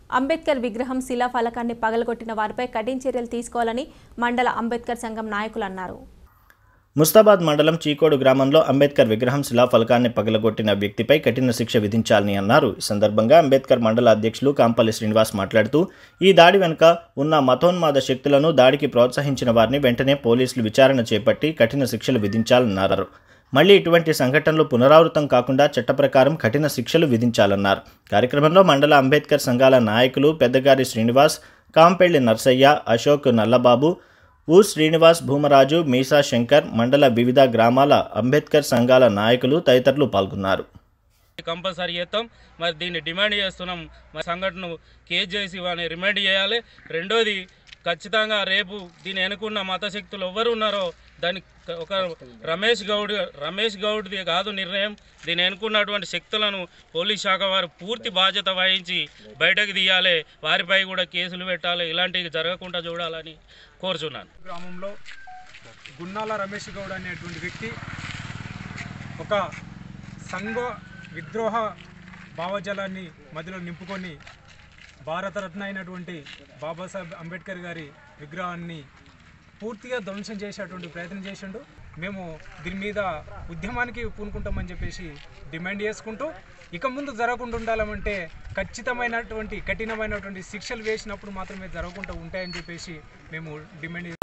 అంబేద్కర్ విగ్రహం శిలాఫలకాన్ని పగలగొట్టిన వారిపై కఠిన చర్యలు తీసుకోవాలని మండల అంబేద్కర్ సంఘం నాయకులు అన్నారు ముస్తాబాద్ మండలం చీకోడు గ్రామంలో అంబేద్కర్ విగ్రహం శిలాఫలకాన్ని పగలగొట్టిన వ్యక్తిపై కఠిన శిక్ష విధించాలని అన్నారు ఈ సందర్భంగా అంబేద్కర్ మండల అధ్యక్షులు కాంపల్లి శ్రీనివాస్ మాట్లాడుతూ ఈ దాడి వెనుక ఉన్న మతోన్మాద శక్తులను దాడికి ప్రోత్సహించిన వారిని వెంటనే పోలీసులు విచారణ చేపట్టి కఠిన శిక్షలు విధించాలన్నారు మళ్లీ ఇటువంటి సంఘటనలు పునరావృతం కాకుండా చట్ట ప్రకారం కఠిన శిక్షలు విధించాలన్నారు కార్యక్రమంలో మండల అంబేద్కర్ సంఘాల నాయకులు పెద్దగారి శ్రీనివాస్ కాంపెళ్లి నర్సయ్య అశోక్ నల్లబాబు ఊ శ్రీనివాస్ భూమరాజు మీసా శంకర్ మండల వివిధ గ్రామాల అంబేద్కర్ సంఘాల నాయకులు తదితరులు పాల్గొన్నారు కంపల్సరీ చేస్తాం మరి దీన్ని డిమాండ్ చేస్తున్నాం మరి సంఘటన కేసు చేసి వాడిని రిమైండ్ చేయాలి రెండోది ఖచ్చితంగా రేపు దీన్ని ఎన్నుకున్న మత శక్తులు ఎవరు ఉన్నారో దానికి ఒక రమేష్ గౌడ్ రమేష్ గౌడ్ది కాదు నిర్ణయం దీన్ని ఎన్నుకున్నటువంటి శక్తులను పోలీస్ శాఖ వారు పూర్తి బాధ్యత వహించి బయటకు తీయాలి వారిపై కూడా కేసులు పెట్టాలి ఇలాంటివి జరగకుండా చూడాలని కోరుచున్నాను గ్రామంలో గున్నాల రమేష్ గౌడ్ అనేటువంటి వ్యక్తి ఒక సంఘ విద్రోహ భావజాలాన్ని మధ్యలో నింపుకొని భారతరత్న అయినటువంటి బాబాసాహెబ్ అంబేద్కర్ గారి విగ్రహాన్ని పూర్తిగా ధ్వంసం చేసేటువంటి ప్రయత్నం చేసిండు మేము దీని మీద ఉద్యమానికి పూనుకుంటామని చెప్పేసి డిమాండ్ చేసుకుంటూ ఇక ముందు జరగకుండా ఉండాలంటే ఖచ్చితమైనటువంటి కఠినమైనటువంటి శిక్షలు వేసినప్పుడు మాత్రమే జరగకుండా ఉంటాయని చెప్పేసి మేము డిమాండ్